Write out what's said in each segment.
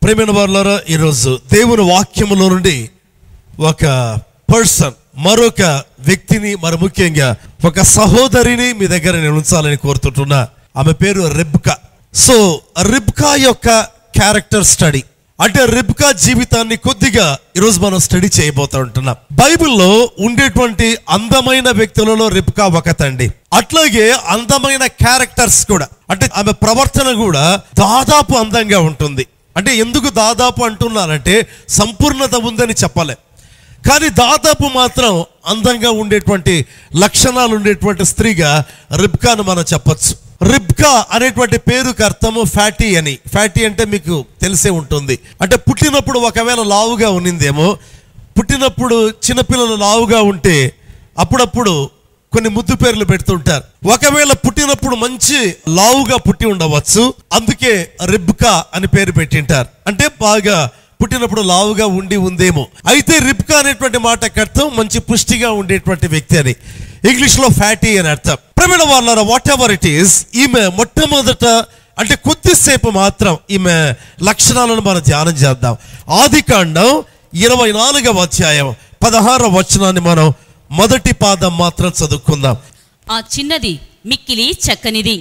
ప్రేమైన వారులారా ఈరోజు దేవుని వాక్యములో నుండి ఒక పర్సన్ మరొక వ్యక్తిని మరి ముఖ్యంగా ఒక సహోదరిని మీ దగ్గర నేను ఉంచాలని కోరుతుంటున్నా ఆమె పేరు రిబ్కా సో రిబ్కా యొక్క క్యారెక్టర్ స్టడీ అంటే రిబ్కా జీవితాన్ని కొద్దిగా ఈరోజు మనం స్టడీ చేయబోతూ ఉంటున్నాం బైబిల్లో ఉండేటువంటి అందమైన వ్యక్తులలో రిబ్కా ఒకతండి అట్లాగే అందమైన క్యారెక్టర్స్ కూడా అంటే ఆమె ప్రవర్తన కూడా దాదాపు అందంగా ఉంటుంది అంటే ఎందుకు దాదాపు అంటున్నానంటే సంపూర్ణత ఉందని చెప్పలే కానీ దాదాపు మాత్రం అందంగా ఉండేటువంటి లక్షణాలు ఉండేటువంటి స్త్రీగా రిబ్కాను మనం చెప్పొచ్చు రిబ్కా అనేటువంటి పేరుకి అర్థము ఫ్యాటీ అని ఫ్యాటీ అంటే మీకు తెలిసే ఉంటుంది అంటే పుట్టినప్పుడు ఒకవేళ లావుగా ఉన్నిందేమో పుట్టినప్పుడు చిన్నపిల్లలు లావుగా ఉంటే అప్పుడప్పుడు కొన్ని ముద్దు పేర్లు పెడుతుంటారు ఒకవేళ పుట్టినప్పుడు మంచి లావుగా పుట్టి ఉండవచ్చు అందుకే రిబ్కా అని పేరు పెట్టింటారు అంటే బాగా పుట్టినప్పుడు లావుగా ఉండి ఉందేమో అయితే రిబ్కా అనేటువంటి మాటకి అర్థం మంచి పుష్టిగా ఉండేటువంటి వ్యక్తి అని ఇంగ్లీష్ లో ఫ్యాటీ అని అర్థం ప్రవీణ వాళ్ళ వాట్ ఎవర్ ఇట్ ఈస్ ఈమె మొట్టమొదట అంటే కొద్దిసేపు మాత్రం ఈమె లక్షణాలను మనం ధ్యానం చేద్దాం ఆది కాండం ఇరవై నాలుగవ అధ్యాయం పదహార వచనాన్ని మనం మొదటి పాదం మాత్రం చదువుకుందాం ఆ చిన్నది మిక్కిలి చక్కనిది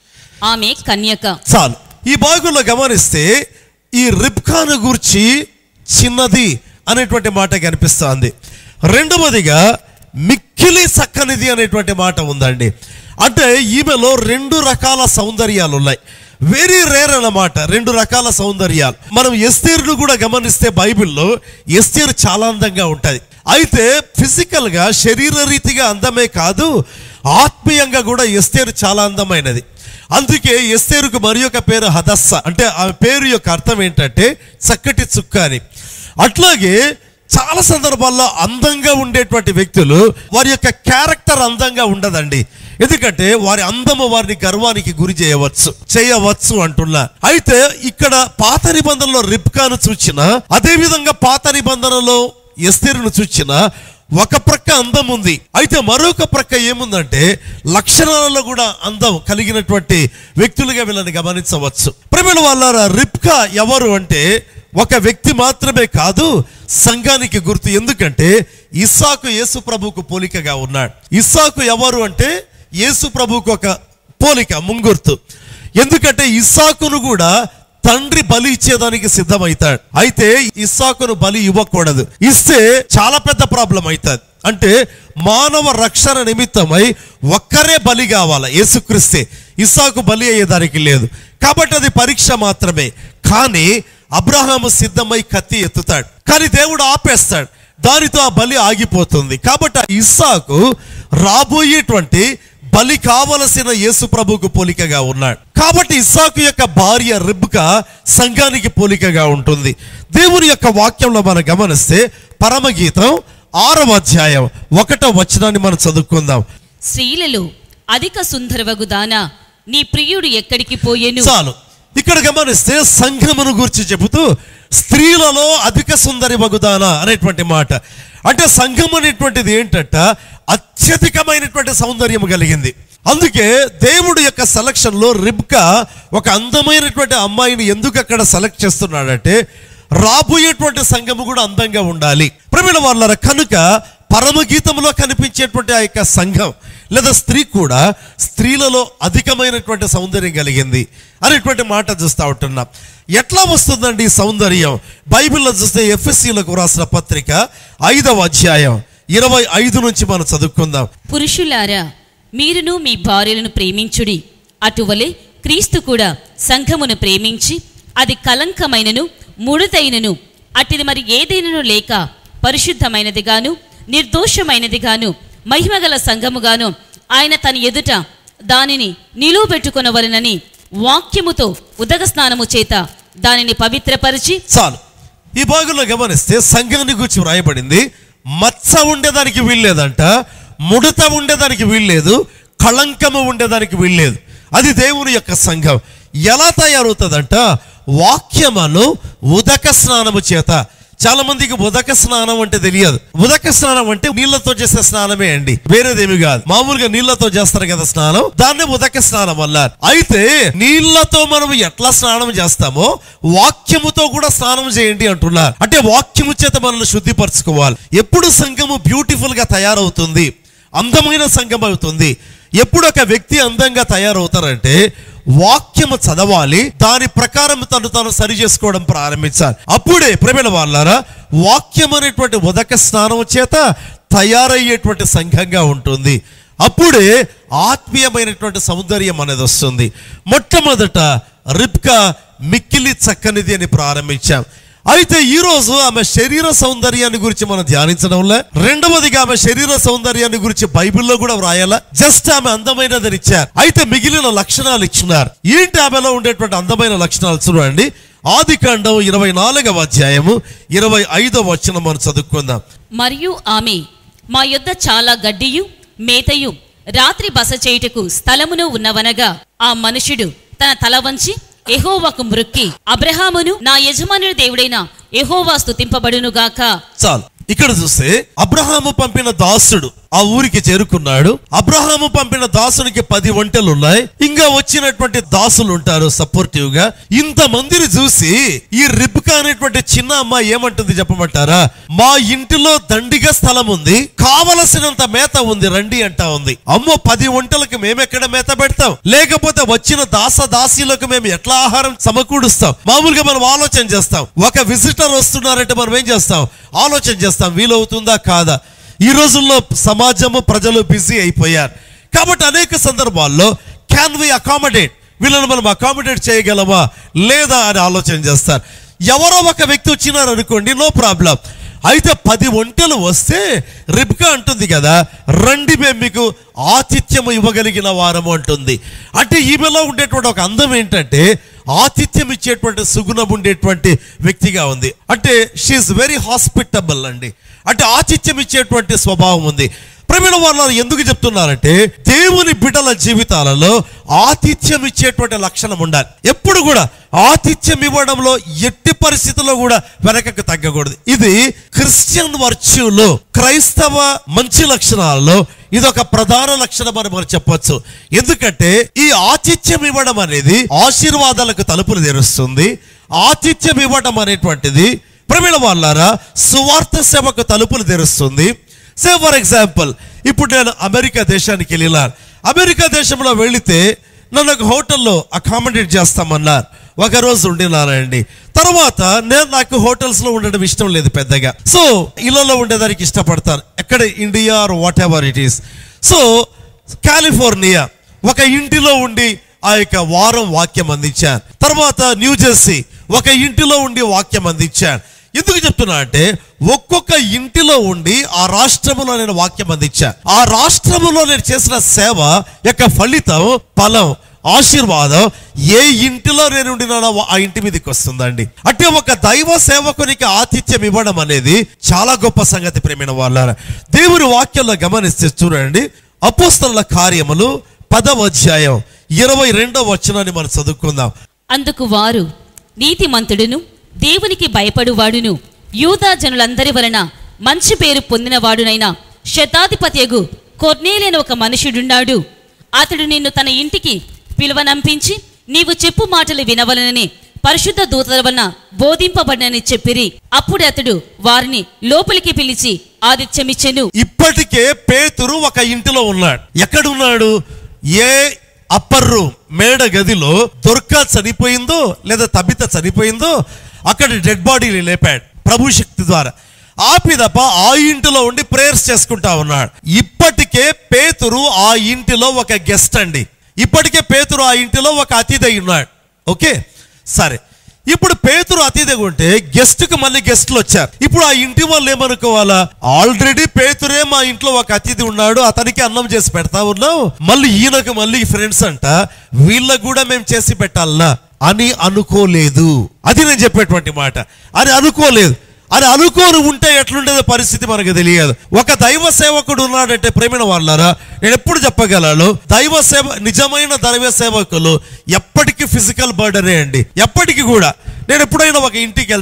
ఆమె కన్యక చాలు ఈ భాగంలో గమనిస్తే ఈ రిబ్కాను గూర్చి చిన్నది అనేటువంటి మాట కనిపిస్తుంది రెండవదిగా మిక్కిలి చక్కనిది అనేటువంటి మాట ఉందండి అంటే ఈమెలో రెండు రకాల సౌందర్యాలు ఉన్నాయి వెరీ రేర్ అన్నమాట రెండు రకాల సౌందర్యాలు మనం ఎస్తేరును కూడా గమనిస్తే బైబిల్లో ఎస్తేరు చాలా అందంగా ఉంటుంది అయితే ఫిజికల్ గా శరీర రీతిగా అందమే కాదు ఆత్మీయంగా కూడా ఎస్తేరు చాలా అందమైనది అందుకే ఎస్తేరుకు మరి ఒక పేరు హదస్స అంటే ఆ పేరు యొక్క అర్థం ఏంటంటే చక్కటి చుక్క అని అట్లాగే చాలా సందర్భాల్లో అందంగా ఉండేటువంటి వ్యక్తులు వారి యొక్క క్యారెక్టర్ అందంగా ఉండదండి ఎందుకంటే వారి అందము వారిని గర్వానికి గురి చేయవచ్చు చేయవచ్చు అంటున్నా అయితే ఇక్కడ పాత నిబంధనలో రిబ్కాను చూచిన అదే విధంగా పాత నిబంధనలో ఎస్తేరును చూచిన ఒక ప్రక్క అందం ఉంది అయితే మరొక ప్రక్క ఏముందంటే లక్షణాలలో కూడా అందం కలిగినటువంటి వ్యక్తులుగా వీళ్ళని గమనించవచ్చు ప్రమిళ వాళ్ళ రిప్కా ఎవరు అంటే ఒక వ్యక్తి మాత్రమే కాదు సంఘానికి గుర్తు ఎందుకంటే ఇస్సాకు యేసు ప్రభుకు పోలికగా ఉన్నాడు ఇస్సాకు ఎవరు అంటే యేసు ప్రభుకు ఒక పోలిక ముంగుర్తు ఎందుకంటే ఇస్సాకును కూడా తండ్రి బలి ఇచ్చేదానికి సిద్ధమవుతాడు అయితే ఇస్సాకును బలి ఇవ్వకూడదు ఇస్తే చాలా పెద్ద ప్రాబ్లం అవుతుంది అంటే మానవ రక్షణ నిమిత్తమై ఒక్కరే బలి కావాల యేసుక్రిస్తే ఇస్సాకు బలి అయ్యేదానికి లేదు కాబట్టి అది పరీక్ష మాత్రమే కానీ అబ్రహాము సిద్ధమై కత్తి ఎత్తుతాడు కానీ దేవుడు ఆపేస్తాడు దానితో ఆ బలి ఆగిపోతుంది కాబట్టి ఆ ఇస్సాకు రాబోయేటువంటి బలి కావలసిన యేసు ప్రభుకు పోలికగా ఉన్నాడు కాబట్టి ఇస్సాకు యొక్క భార్య రిబ్కా సంఘానికి పోలికగా ఉంటుంది దేవుని యొక్క వాక్యంలో మనం గమనిస్తే పరమగీతం ఆరవ అధ్యాయం ఒకటో వచనాన్ని మనం చదువుకుందాం స్త్రీలలో అధిక సుందరవగు దానా నీ ప్రియుడు ఎక్కడికి పోయెను చాలు ఇక్కడ గమనిస్తే సంఘమును గురించి చెబుతూ స్త్రీలలో అధిక సుందరి వగుదానా అనేటువంటి మాట అంటే సంఘం అనేటువంటిది ఏంటంట అత్యధికమైనటువంటి సౌందర్యం కలిగింది అందుకే దేవుడు యొక్క సెలక్షన్ లో రిబ్కా ఒక అందమైనటువంటి అమ్మాయిని ఎందుకు అక్కడ సెలెక్ట్ చేస్తున్నాడంటే రాబోయేటువంటి సంఘము కూడా అందంగా ఉండాలి ప్రమిళ వాళ్ళ కనుక పరమగీతంలో కనిపించేటువంటి ఆ యొక్క సంఘం లేదా స్త్రీ కూడా స్త్రీలలో అధికమైనటువంటి సౌందర్యం కలిగింది అనేటువంటి మాట చూస్తూ ఉంటున్నాం ఎట్లా వస్తుందండి ఈ సౌందర్యం బైబిల్లో చూస్తే ఎఫ్ఎస్సీలకు రాసిన పత్రిక ఐదవ అధ్యాయం ఇరవై ఐదు నుంచి మనం చదువుకుందాం పురుషులారా మీరును మీ భార్యలను ప్రేమించుడి అటువలే క్రీస్తు కూడా సంఘమును ప్రేమించి అది కలంకమైనను ముడుతైనను అటిది మరి ఏదైనను లేక పరిశుద్ధమైనదిగాను నిర్దోషమైనదిగాను మహిమగల సంఘముగాను ఆయన తన ఎదుట దానిని నిలువబెట్టుకొనవలనని వాక్యముతో ఉదక స్నానము చేత దానిని పవిత్రపరిచి చాలు ఈ భాగంలో గమనిస్తే సంఘాన్ని గురించి వ్రాయబడింది మచ్చ ఉండేదానికి వీల్లేదంట ముడత ఉండేదానికి వీల్లేదు కళంకము ఉండేదానికి వీల్లేదు అది దేవుని యొక్క సంఘం ఎలా తయారవుతుందంట వాక్యమును ఉదక స్నానము చేత చాలా మందికి ఉదక స్నానం అంటే తెలియదు ఉదక స్నానం అంటే నీళ్లతో చేసే స్నానమే అండి వేరేదేమి కాదు మామూలుగా నీళ్లతో చేస్తారు కదా స్నానం దాన్ని ఉదక స్నానం అన్నారు అయితే నీళ్లతో మనం ఎట్లా స్నానం చేస్తామో వాక్యముతో కూడా స్నానం చేయండి అంటున్నారు అంటే వాక్యము చేత మనల్ని శుద్ధిపరచుకోవాలి ఎప్పుడు సంఘము బ్యూటిఫుల్ గా తయారవుతుంది అందమైన సంఘం అవుతుంది ఎప్పుడు ఒక వ్యక్తి అందంగా తయారవుతారంటే వాక్యము చదవాలి దాని ప్రకారం తను తాను సరి చేసుకోవడం ప్రారంభించాలి అప్పుడే ప్రేమైన వాళ్ళారా వాక్యం అనేటువంటి ఉదక స్నానం చేత తయారయ్యేటువంటి సంఘంగా ఉంటుంది అప్పుడే ఆత్మీయమైనటువంటి సౌందర్యం అనేది వస్తుంది మొట్టమొదట రిబ్కా మిక్కిలి చక్కనిది అని ప్రారంభించాం అయితే ఈ రోజు ఆమె శరీర సౌందర్యాన్ని గురించి మనం ధ్యానించడంలో రెండవదిగా ఆమె శరీర సౌందర్యాన్ని గురించి బైబిల్లో కూడా వ్రాయాలా జస్ట్ ఆమె అందమైనదని ఇచ్చారు అయితే మిగిలిన లక్షణాలు ఇచ్చినారు ఏంటి ఆమెలో ఉండేటువంటి అందమైన లక్షణాలు చూడండి ఆది కాండం ఇరవై నాలుగవ అధ్యాయము ఇరవై ఐదవ వచనం మనం చదువుకుందాం మరియు ఆమె మా యొద్ద చాలా గడ్డియు మేతయు రాత్రి బస చేయుటకు స్థలమును ఉన్నవనగా ఆ మనుషుడు తన తల వంచి ఎహోవాకు మృక్కి అబ్రహామును నా యజమానుడి దేవుడైన ఎహోవా స్తుతింపబడునుగాక చాలు ఇక్కడ చూస్తే అబ్రహాము పంపిన దాసుడు ఆ ఊరికి చేరుకున్నాడు అబ్రహాము పంపిన దాసునికి పది ఒంటెలు ఉన్నాయి ఇంకా వచ్చినటువంటి దాసులు ఉంటారు సపోర్టివ్ గా ఇంత మందిని చూసి ఈ రిబ్కా అనేటువంటి చిన్న అమ్మాయి ఏమంటుంది చెప్పమంటారా మా ఇంటిలో దండిగా స్థలం ఉంది కావలసినంత మేత ఉంది రండి అంటా ఉంది అమ్మో పది ఒంటలకు మేమెక్కడ మేత పెడతాం లేకపోతే వచ్చిన దాస దాసీలకు మేము ఎట్లా ఆహారం సమకూడుస్తాం మామూలుగా మనం ఆలోచన చేస్తాం ఒక విజిటర్ వస్తున్నారంటే మనం ఏం చేస్తాం ఆలోచన చేస్తాం వీలవుతుందా కాదా ఈ రోజుల్లో సమాజము ప్రజలు బిజీ అయిపోయారు కాబట్టి అనేక సందర్భాల్లో క్యాన్ వి అకామిడేట్ వీళ్ళని మనం అకామిడేట్ చేయగలమా లేదా అని ఆలోచన చేస్తారు ఎవరో ఒక వ్యక్తి వచ్చినారు అనుకోండి నో ప్రాబ్లం అయితే పది ఒంటెలు వస్తే రిబ్కా అంటుంది కదా రండి మేము మీకు ఆతిథ్యం ఇవ్వగలిగిన వారము అంటుంది అంటే ఈమెలో ఉండేటువంటి ఒక అందం ఏంటంటే ఆతిథ్యం ఇచ్చేటువంటి సుగుణం ఉండేటువంటి వ్యక్తిగా ఉంది అంటే షీఈ్ వెరీ హాస్పిటబుల్ అండి అంటే ఆతిథ్యం ఇచ్చేటువంటి స్వభావం ఉంది ప్రవీణ వాళ్ళు ఎందుకు చెప్తున్నారంటే దేవుని బిడ్డల జీవితాలలో ఆతిథ్యం ఇచ్చేటువంటి లక్షణం ఉండాలి ఎప్పుడు కూడా ఆతిథ్యం ఇవ్వడంలో ఎట్టి పరిస్థితుల్లో కూడా వెనకకు తగ్గకూడదు ఇది క్రిస్టియన్ వర్చ్యూలో క్రైస్తవ మంచి లక్షణాలలో ఇది ఒక ప్రధాన లక్షణం అని మనం చెప్పొచ్చు ఎందుకంటే ఈ ఆతిథ్యం ఇవ్వడం అనేది ఆశీర్వాదాలకు తలుపులు తెరుస్తుంది ఆతిథ్యం ఇవ్వడం అనేటువంటిది ప్రవీణ వాళ్ళారా సువార్త సేవకు తలుపులు తెరుస్తుంది సే ఫర్ ఎగ్జాంపుల్ ఇప్పుడు నేను అమెరికా దేశానికి వెళ్ళినాను అమెరికా దేశంలో వెళితే నన్ను ఒక హోటల్లో అకామిడేట్ చేస్తామన్నారు ఒక రోజు ఉండినానండి తర్వాత నేను నాకు హోటల్స్ లో ఉండడం ఇష్టం లేదు పెద్దగా సో ఇళ్లలో ఉండేదానికి ఇష్టపడతాను ఎక్కడ India or whatever it is so California ఒక ఇంటిలో ఉండి ఆ యొక్క వారం వాక్యం అందించాను తర్వాత న్యూ జెర్సీ ఒక ఇంటిలో ఉండి వాక్యం అందించాను ఎందుకు చెప్తున్నా అంటే ఒక్కొక్క ఇంటిలో ఉండి ఆ రాష్ట్రములో నేను వాక్యం అందించాను ఆ రాష్ట్రములో నేను చేసిన సేవ యొక్క ఫలితం ఫలం ఆశీర్వాదం ఏ ఇంటిలో నేను ఉండినానో ఆ ఇంటి మీదకి వస్తుందండి అంటే ఒక దైవ సేవకునికి ఆతిథ్యం ఇవ్వడం అనేది చాలా గొప్ప సంగతి ప్రేమైన వాళ్ళ దేవుని వాక్యంలో గమనిస్తే చూడండి అపోస్తల కార్యములు పదవ అధ్యాయం ఇరవై రెండవ వచనాన్ని మనం చదువుకుందాం అందుకు వారు నీతిమంతుడును దేవునికి భయపడువాడును యూదా జనులందరి వలన మంచి పేరు పొందినవాడునైన శతాధిపత్యగు కొర్నేలైన ఒక మనుషుడున్నాడు అతడు నిన్ను తన ఇంటికి పిలువనంపించి నీవు చెప్పు మాటలు వినవలనని పరిశుద్ధ దూతల వలన బోధింపబడినని చెప్పిరి అప్పుడు అతడు వారిని లోపలికి పిలిచి ఆతిథ్యమిచ్చెను ఇప్పటికే పేతురు ఒక ఇంటిలో ఉన్నాడు ఎక్కడున్నాడు ఏ అప్పర్ రూమ్ మేడ గదిలో దుర్గా చనిపోయిందో లేదా తబిత చనిపోయిందో అక్కడ డెడ్ బాడీని లేపాడు ప్రభు శక్తి ద్వారా ఆపిదప్ప ఆ ఇంటిలో ఉండి ప్రేయర్స్ చేసుకుంటా ఉన్నాడు ఇప్పటికే పేతురు ఆ ఇంటిలో ఒక గెస్ట్ అండి ఇప్పటికే పేతురు ఆ ఇంటిలో ఒక అతిథి అయి ఉన్నాడు ఓకే సరే ఇప్పుడు పేతురు అతిథిగా ఉంటే గెస్ట్ కు మళ్ళీ గెస్ట్లు వచ్చారు ఇప్పుడు ఆ ఇంటి వాళ్ళు ఏమనుకోవాలా ఆల్రెడీ పేతురే మా ఇంట్లో ఒక అతిథి ఉన్నాడు అతనికి అన్నం చేసి పెడతా ఉన్నాం మళ్ళీ ఈయనకు మళ్ళీ ఫ్రెండ్స్ అంట వీళ్ళకు కూడా మేము చేసి పెట్టాలనా అని అనుకోలేదు అది నేను చెప్పేటువంటి మాట అని అనుకోలేదు అని అనుకోని ఉంటే ఎట్లుండేదో పరిస్థితి మనకు తెలియదు ఒక దైవ సేవకుడు ఉన్నాడంటే ప్రేమిన వాళ్ళారా నేను ఎప్పుడు చెప్పగలను దైవ సేవ నిజమైన దైవ సేవకులు ఎప్పటికీ ఫిజికల్ బర్డనే అండి ఎప్పటికీ కూడా నేను ఎప్పుడైనా ఒక ఇంటికి వెళ్తాను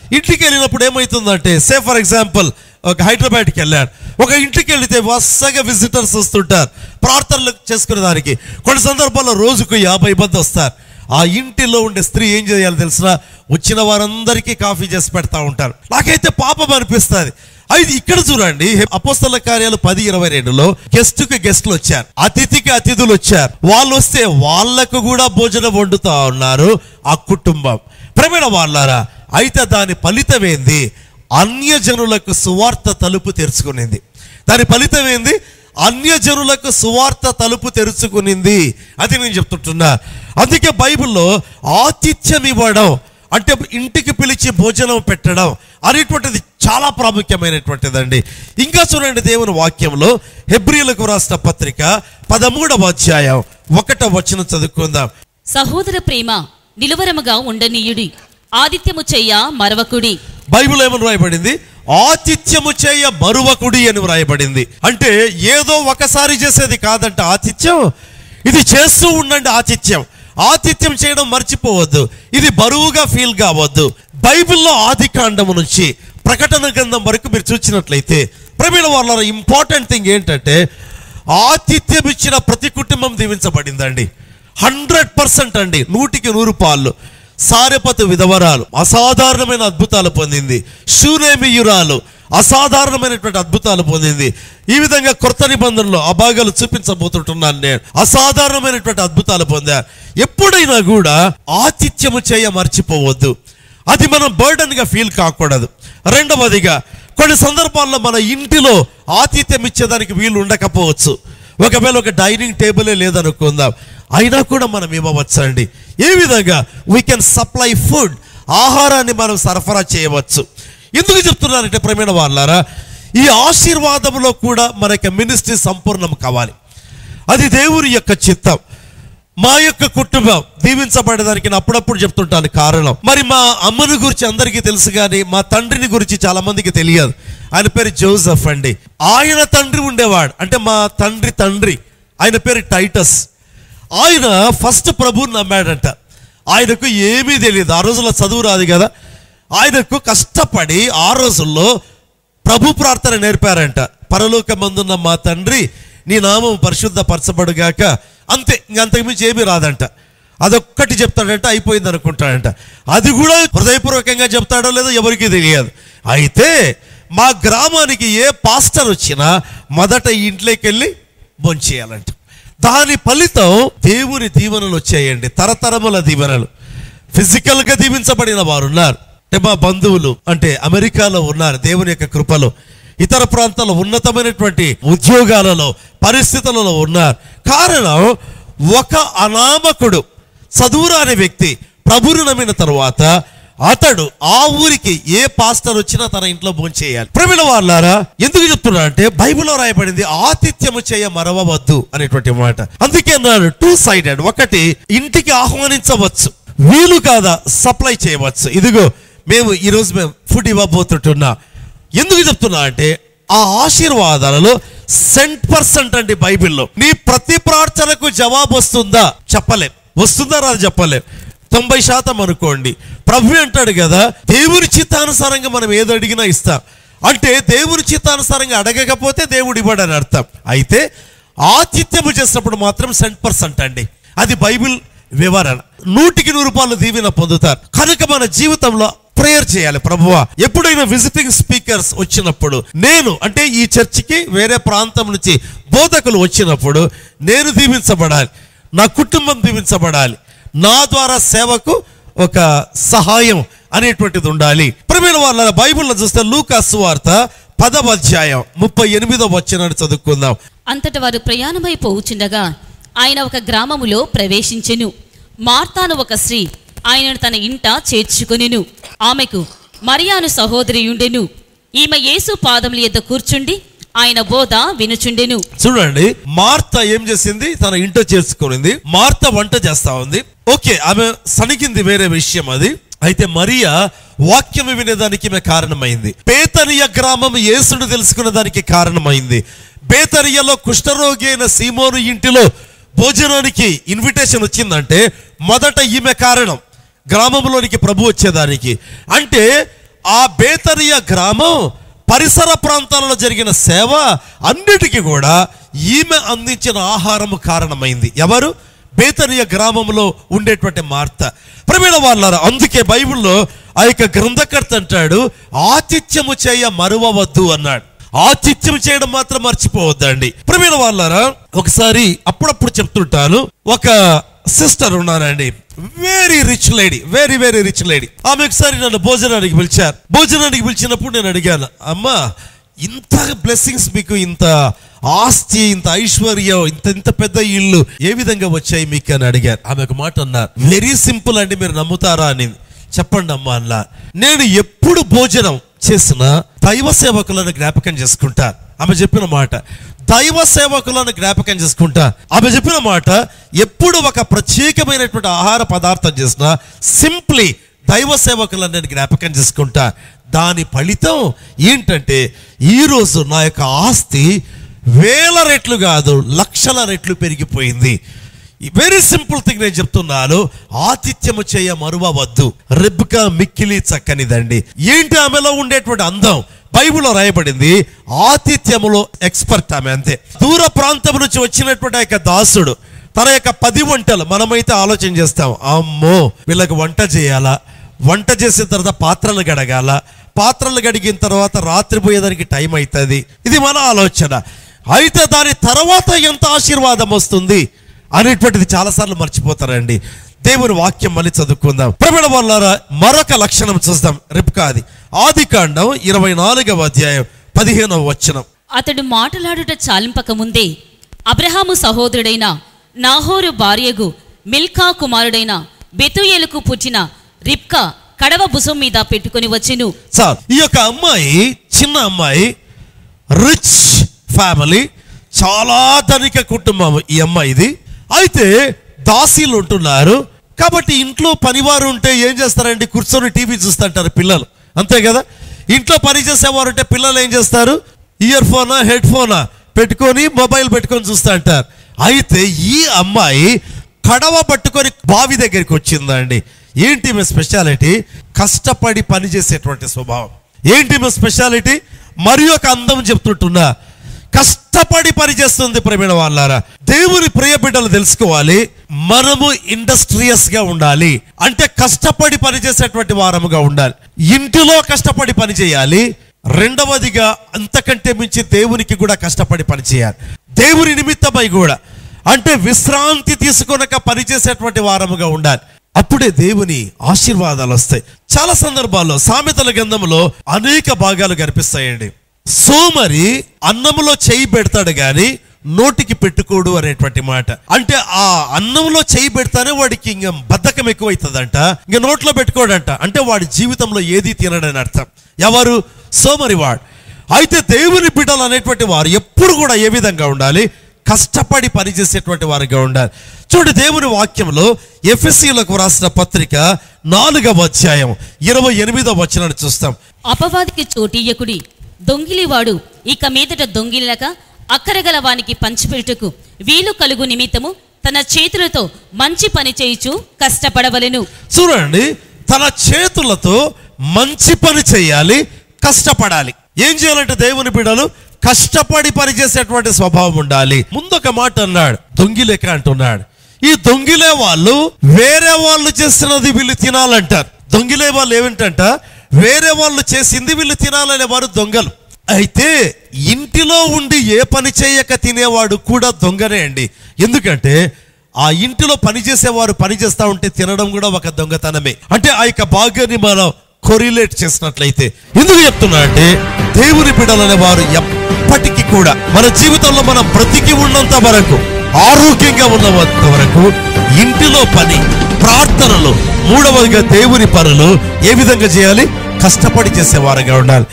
ఇంటికి వెళ్ళినప్పుడు ఏమవుతుందంటే సే ఫర్ ఎగ్జాంపుల్ ఒక హైదరాబాద్కి వెళ్ళాడు ఒక ఇంటికి వెళితే వరుసగా విజిటర్స్ వస్తుంటారు ప్రార్థనలు చేసుకునే దానికి కొన్ని సందర్భాల్లో రోజుకు యాభై మంది వస్తారు ఆ ఇంటిలో ఉండే స్త్రీ ఏం చేయాలి తెలిసిన వచ్చిన వారందరికీ కాఫీ చేసి పెడతా ఉంటారు నాకైతే పాపం అనిపిస్తుంది అయితే ఇక్కడ చూడండి అపోస్తల కార్యాలు పది ఇరవై రెండులో గెస్ట్ కి గెస్ట్లు వచ్చారు అతిథికి అతిథులు వచ్చారు వాళ్ళు వస్తే వాళ్ళకు కూడా భోజనం వండుతా ఉన్నారు ఆ కుటుంబం ప్రమేణ వాళ్ళారా అయితే దాని ఫలితం ఏంది అన్యజనులకు సువార్త తలుపు తెరుచుకునింది దాని ఫలితం ఏంది అన్యజనులకు సువార్త తలుపు తెరుచుకునింది అది నేను చెప్తుంటున్నా అందుకే బైబిల్లో ఆతిథ్యం ఇవ్వడం అంటే ఇంటికి పిలిచి భోజనం పెట్టడం అనేటువంటిది చాలా ప్రాముఖ్యమైనటువంటిదండి ఇంకా చూడండి దేవుని వాక్యంలో హెబ్రిలకు రాసిన పత్రిక పదమూడవ అధ్యాయం ఒకటవ వచనం చదువుకుందాం సహోదర ప్రేమ నిలువరముగా ఉండనీయుడి ఆదిత్యము చెయ్య మరవకుడి బైబిల్ ఏమని రాయబడింది ఆతిథ్యము చేయ మరువకుడి అని వ్రాయబడింది అంటే ఏదో ఒకసారి చేసేది కాదంట ఆతిథ్యం ఇది చేస్తూ ఉండండి ఆతిథ్యం ఆతిథ్యం చేయడం మర్చిపోవద్దు ఇది బరువుగా ఫీల్ కావద్దు బైబిల్లో ఆది కాండము నుంచి ప్రకటన గ్రంథం వరకు మీరు చూసినట్లయితే ప్రవీణ వాళ్ళ ఇంపార్టెంట్ థింగ్ ఏంటంటే ఆతిథ్యం ఇచ్చిన ప్రతి కుటుంబం దీవించబడిందండి హండ్రెడ్ పర్సెంట్ అండి నూటికి నూరు పాళ్ళు సారెపతు విధవరాలు అసాధారణమైన అద్భుతాలు పొందింది శూనేమియురాలు అసాధారణమైనటువంటి అద్భుతాలు పొందింది ఈ విధంగా కొత్త నిబంధనలో ఆ భాగాలు చూపించబోతుంటున్నాను నేను అసాధారణమైనటువంటి అద్భుతాలు పొందారు ఎప్పుడైనా కూడా ఆతిథ్యము చేయ మర్చిపోవద్దు అది మనం బర్డన్ గా ఫీల్ కాకూడదు రెండవదిగా కొన్ని సందర్భాల్లో మన ఇంటిలో ఆతిథ్యం ఇచ్చేదానికి వీలు ఉండకపోవచ్చు ఒకవేళ ఒక డైనింగ్ టేబులే లేదనుకుందాం అయినా కూడా మనం ఇవ్వవచ్చండి ఏ విధంగా వీ కెన్ సప్లై ఫుడ్ ఆహారాన్ని మనం సరఫరా చేయవచ్చు ఎందుకు చెప్తున్నానంటే ప్రమేణ వాళ్ళారా ఈ ఆశీర్వాదంలో కూడా మన యొక్క మినిస్ట్రీ సంపూర్ణం కావాలి అది దేవుని యొక్క చిత్తం మా యొక్క కుటుంబం దీవించబడేదానికి నేను అప్పుడప్పుడు చెప్తుంటాను కారణం మరి మా అమ్మని గురించి అందరికీ తెలుసు కానీ మా తండ్రిని గురించి చాలా మందికి తెలియదు ఆయన పేరు జోసెఫ్ అండి ఆయన తండ్రి ఉండేవాడు అంటే మా తండ్రి తండ్రి ఆయన పేరు టైటస్ ఆయన ఫస్ట్ ప్రభుని నమ్మాడంట ఆయనకు ఏమీ తెలియదు ఆ రోజుల్లో చదువు రాదు కదా ఆయనకు కష్టపడి ఆ రోజుల్లో ప్రభు ప్రార్థన నేర్పారంట పరలోకమందున్న మా తండ్రి నీ నామం పరిశుద్ధపరచబడుగాక అంతే ఇంక అంతకుమించి ఏమీ రాదంట అదొక్కటి చెప్తాడంట అయిపోయింది అనుకుంటాడంట అది కూడా హృదయపూర్వకంగా చెప్తాడో లేదో ఎవరికీ తెలియదు అయితే మా గ్రామానికి ఏ పాస్టర్ వచ్చినా మొదట ఈ ఇంట్లోకి వెళ్ళి భోంచేయాలంట దాని ఫలితం దేవుని దీవెనలు వచ్చాయండి తరతరముల దీవెనలు ఫిజికల్ గా దీవించబడిన వారు ఉన్నారు అంటే మా బంధువులు అంటే అమెరికాలో ఉన్నారు దేవుని యొక్క కృపలో ఇతర ప్రాంతాల్లో ఉన్నతమైనటువంటి ఉద్యోగాలలో పరిస్థితులలో ఉన్నారు కారణం ఒక అనామకుడు చదువురాని వ్యక్తి ప్రభుని నమ్మిన తరువాత అతడు ఆ ఊరికి ఏ పాస్టర్ వచ్చినా తన ఇంట్లో భోంచేయాలి ప్రమిళ వాళ్ళారా ఎందుకు చెప్తున్నా అంటే బైబిల్లో రాయబడింది ఆతిథ్యము చేయ మరవవద్దు అనేటువంటి మాట అందుకే అన్నాడు టూ సైడెడ్ ఒకటి ఇంటికి ఆహ్వానించవచ్చు వీలు కాదా సప్లై చేయవచ్చు ఇదిగో మేము ఈరోజు మేము ఫుడ్ ఇవ్వబోతుంటున్నా ఎందుకు చెప్తున్నా అంటే ఆ ఆశీర్వాదాలలో సెంట్ పర్సెంట్ అండి బైబిల్లో నీ ప్రతి ప్రార్థనకు జవాబు వస్తుందా చెప్పలేం వస్తుందా రాదు చెప్పలేం తొంభై శాతం అనుకోండి ప్రభు అంటాడు కదా దేవుని చిత్తానుసారంగా మనం ఏది అడిగినా ఇస్తాం అంటే దేవుని చిత్తానుసారంగా అడగకపోతే దేవుడు ఇవ్వడని అర్థం అయితే ఆతిథ్యము చేసినప్పుడు మాత్రం సెంట్ పర్సెంట్ అండి అది బైబిల్ వివరణ నూటికి నూరు రూపాయలు దీవెన పొందుతారు కనుక మన జీవితంలో ప్రేయర్ చేయాలి ప్రభువా ఎప్పుడైనా విజిటింగ్ స్పీకర్స్ వచ్చినప్పుడు నేను అంటే ఈ చర్చికి వేరే ప్రాంతం నుంచి బోధకులు వచ్చినప్పుడు నేను దీవించబడాలి నా కుటుంబం దీవించబడాలి నా ద్వారా సేవకు ఒక సహాయం అనేటువంటిది ఉండాలి ప్రమేణ వాళ్ళ బైబిల్లో చూస్తే లూకాసు వార్త పదవ అధ్యాయం ముప్పై ఎనిమిదో వచ్చినాడు చదువుకుందాం అంతట వారు ప్రయాణమై పోవుచుండగా ఆయన ఒక గ్రామములో ప్రవేశించెను మార్తాను ఒక స్త్రీ ఆయనను తన ఇంట చేర్చుకొనెను ఆమెకు మరియాను సహోదరి ఉండెను ఈమె యేసు పాదముల యొద్ద కూర్చుండి ఆయన బోధ వినుచుండెను చూడండి మార్త ఏం చేసింది తన ఇంట చేసుకునింది మార్త వంట చేస్తా ఉంది ఓకే ఆమె సనికింది వేరే విషయం అది అయితే మరియా వాక్యం వినేదానికి ఈమె కారణమైంది పేతనియ గ్రామం యేసుడు తెలుసుకునే దానికి కారణమైంది బేతనియలో కుష్ఠరోగి అయిన సీమోను ఇంటిలో భోజనానికి ఇన్విటేషన్ వచ్చిందంటే మొదట ఈమె కారణం గ్రామంలోనికి ప్రభు వచ్చేదానికి అంటే ఆ బేతనియ గ్రామం పరిసర ప్రాంతాలలో జరిగిన సేవ అన్నిటికీ కూడా ఈమె అందించిన ఆహారము కారణమైంది ఎవరు బేతనియ గ్రామంలో ఉండేటువంటి మార్త ప్రవీణ వాళ్ళారా అందుకే బైబిల్లో ఆ యొక్క గ్రంథకర్త అంటాడు ఆతిథ్యము చేయ మరువవద్దు అన్నాడు ఆతిథ్యం చేయడం మాత్రం మర్చిపోవద్దండి ప్రవీణ వాళ్ళారా ఒకసారి అప్పుడప్పుడు చెప్తుంటాను ఒక సిస్టర్ ఉన్నారండి very rich lady very very rich lady ఆమె ఒకసారి నన్ను భోజనానికి పిలిచారు భోజనానికి పిలిచినప్పుడు నేను అడిగాను అమ్మా ఇంత బ్లెస్సింగ్స్ మీకు ఇంత ఆస్తి ఇంత ఐశ్వర్యం ఇంత ఇంత పెద్ద ఇల్లు ఏ విధంగా వచ్చాయి మీకు అని అడిగారు ఆమె ఒక మాట అన్నారు వెరీ సింపుల్ అండి మీరు నమ్ముతారా అని చెప్పండి అమ్మా అన్న నేను ఎప్పుడు భోజనం చేసినా దైవ సేవకులను జ్ఞాపకం చేసుకుంటా ఆమె చెప్పిన మాట దైవ సేవకులను జ్ఞాపకం చేసుకుంటా ఆమె చెప్పిన మాట ఎప్పుడు ఒక ప్రత్యేకమైనటువంటి ఆహార పదార్థం చేసినా సింప్లీ దైవ సేవకులను నేను జ్ఞాపకం చేసుకుంటా దాని ఫలితం ఏంటంటే ఈరోజు నా యొక్క ఆస్తి వేల రెట్లు కాదు లక్షల రెట్లు పెరిగిపోయింది వెరీ సింపుల్ థింగ్ నేను చెప్తున్నాను ఆతిథ్యము చేయ మరువవద్దు రెబ్కా మిక్కిలి చక్కనిదండి ఏంటి ఆమెలో ఉండేటువంటి అందం బైబిల్లో రాయబడింది ఆతిథ్యములో ఎక్స్పర్ట్ ఆమె అంతే దూర ప్రాంతం నుంచి వచ్చినటువంటి ఆ యొక్క దాసుడు తన యొక్క పది వంటలు మనమైతే ఆలోచన చేస్తాం అమ్మో వీళ్ళకి వంట చేయాలా వంట చేసిన తర్వాత పాత్రలు గడగాల పాత్రలు గడిగిన తర్వాత రాత్రి పోయేదానికి టైం అవుతుంది ఇది మన ఆలోచన అయితే దాని తర్వాత ఎంత ఆశీర్వాదం వస్తుంది అనేటువంటిది చాలాసార్లు మర్చిపోతారండి దేవుని వాక్యం మళ్ళీ చదువుకుందాం ప్రబల వల్ల మరొక లక్షణం చూస్తాం రిప్కాది ఆది కాండం ఇరవై నాలుగవ అధ్యాయం పదిహేనవ వచనం అతడు మాటలాడుట చాలింపక ముందే అబ్రహాము సహోదరుడైన నాహోరు భార్యగు మిల్కా కుమారుడైన బెతుయేలుకు పుట్టిన రిప్కా కడవ భుజం మీద పెట్టుకొని వచ్చెను చాలు ఈ యొక్క అమ్మాయి చిన్న అమ్మాయి రిచ్ ఫ్యామిలీ చాలా ధనిక కుటుంబం ఈ అమ్మాయిది అయితే దాసీలు ఉంటున్నారు కాబట్టి ఇంట్లో పనివారు ఉంటే ఏం చేస్తారండి కూర్చొని టీవీ చూస్తుంటారు పిల్లలు అంతే కదా ఇంట్లో పని చేసేవారు ఉంటే పిల్లలు ఏం చేస్తారు ఇయర్ ఫోనా హెడ్ ఫోనా పెట్టుకొని మొబైల్ పెట్టుకొని చూస్తూ అంటారు అయితే ఈ అమ్మాయి కడవ పట్టుకొని బావి దగ్గరికి వచ్చిందండి ఏంటి మీ స్పెషాలిటీ కష్టపడి పని చేసేటువంటి స్వభావం ఏంటి మీ స్పెషాలిటీ మరి ఒక అందం చెప్తుంటున్నా కష్టపడి పని చేస్తుంది ప్రవీణ వాళ్ళారా దేవుని ప్రియ బిడ్డలు తెలుసుకోవాలి మనము ఇండస్ట్రియస్ గా ఉండాలి అంటే కష్టపడి పని చేసేటువంటి వారముగా ఉండాలి ఇంటిలో కష్టపడి పని చేయాలి రెండవదిగా అంతకంటే మించి దేవునికి కూడా కష్టపడి పని చేయాలి దేవుని నిమిత్తమై కూడా అంటే విశ్రాంతి తీసుకొనక పనిచేసేటువంటి వారముగా ఉండాలి అప్పుడే దేవుని ఆశీర్వాదాలు వస్తాయి చాలా సందర్భాల్లో సామెతల గ్రంథంలో అనేక భాగాలు కనిపిస్తాయండి సోమరి అన్నములో చేయి పెడతాడు గాని నోటికి పెట్టుకోడు అనేటువంటి మాట అంటే ఆ అన్నంలో చేయి పెడతానే వాడికి ఇంక బద్ధకం ఎక్కువైతుందంట ఇంక నోట్లో పెట్టుకోడంట అంటే వాడి జీవితంలో ఏది తినడని అర్థం ఎవరు సోమరివాడు అయితే దేవుని బిడ్డలు అనేటువంటి వారు ఎప్పుడు కూడా ఏ విధంగా ఉండాలి కష్టపడి పనిచేసేటువంటి వారిగా ఉండాలి చూడండి దేవుని వాక్యంలో ఎఫ్ఎస్సీలకు రాసిన పత్రిక నాలుగవ అధ్యాయం ఇరవై ఎనిమిదవ వచనాన్ని చూస్తాం అపవాదికి చోటీయకుడి దొంగిలివాడు ఇక మీదట దొంగిలక అక్కరగల వానికి పంచిపెట్టుటకు వీలు కలుగు నిమిత్తము తన చేతులతో మంచి పని చేయుచు కష్టపడవలెను చూడండి తన చేతులతో మంచి పని చేయాలి కష్టపడాలి ఏం చేయాలంటే దేవుని బిడ్డలు కష్టపడి పనిచేసేటువంటి స్వభావం ఉండాలి ముందొక మాట అన్నాడు దొంగిలేక అంటున్నాడు ఈ దొంగిలే వాళ్ళు వేరే వాళ్ళు చేస్తున్నది వీళ్ళు తినాలంటారు దొంగిలే వాళ్ళు ఏమిటంట వేరే వాళ్ళు చేసింది వీళ్ళు తినాలనే వారు దొంగలు అయితే ఇంటిలో ఉండి ఏ పని చేయక తినేవాడు కూడా దొంగనే అండి ఎందుకంటే ఆ ఇంటిలో పని చేసేవారు పని చేస్తా ఉంటే తినడం కూడా ఒక దొంగతనమే అంటే ఆ యొక్క భాగ్యాన్ని మనం కొరిలేట్ చేసినట్లయితే ఎందుకు చెప్తున్నా అంటే దేవుని బిడ్డలనే వారు ఎప్పటికీ కూడా మన జీవితంలో మనం బ్రతికి ఉన్నంత వరకు ఆరోగ్యంగా ఉన్నంత వరకు ఇంటిలో పని ప్రార్థనలు మూడవదిగా దేవుని పనులు ఏ విధంగా చేయాలి కష్టపడి చేసేవారుగా ఉండాలి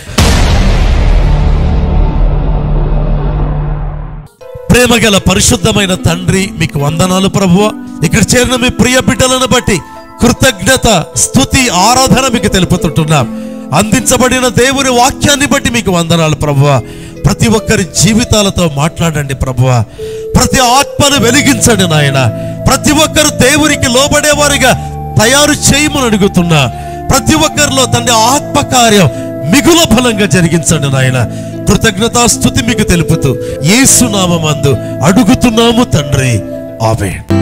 ప్రేమగల పరిశుద్ధమైన తండ్రి మీకు వందనాలు ప్రభువ ఇక్కడ చేరిన మీ ప్రియ బిడ్డలను బట్టి కృతజ్ఞత స్తుతి ఆరాధన మీకు తెలుపుతుంటున్నాం అందించబడిన దేవుని వాక్యాన్ని బట్టి మీకు వందనాలు ప్రభువ ప్రతి ఒక్కరి జీవితాలతో మాట్లాడండి ప్రభువ ప్రతి ఆత్మను వెలిగించండి నాయన ప్రతి ఒక్కరు దేవునికి లోబడేవారిగా తయారు చేయమని అడుగుతున్నా ప్రతి ఒక్కరిలో తండ్రి ఆత్మకార్యం మిగుల బలంగా జరిగించండి నాయన కృతజ్ఞతాస్థుతి మీకు తెలుపుతూ యేసు నామందు అడుగుతున్నాము తండ్రి ఆమె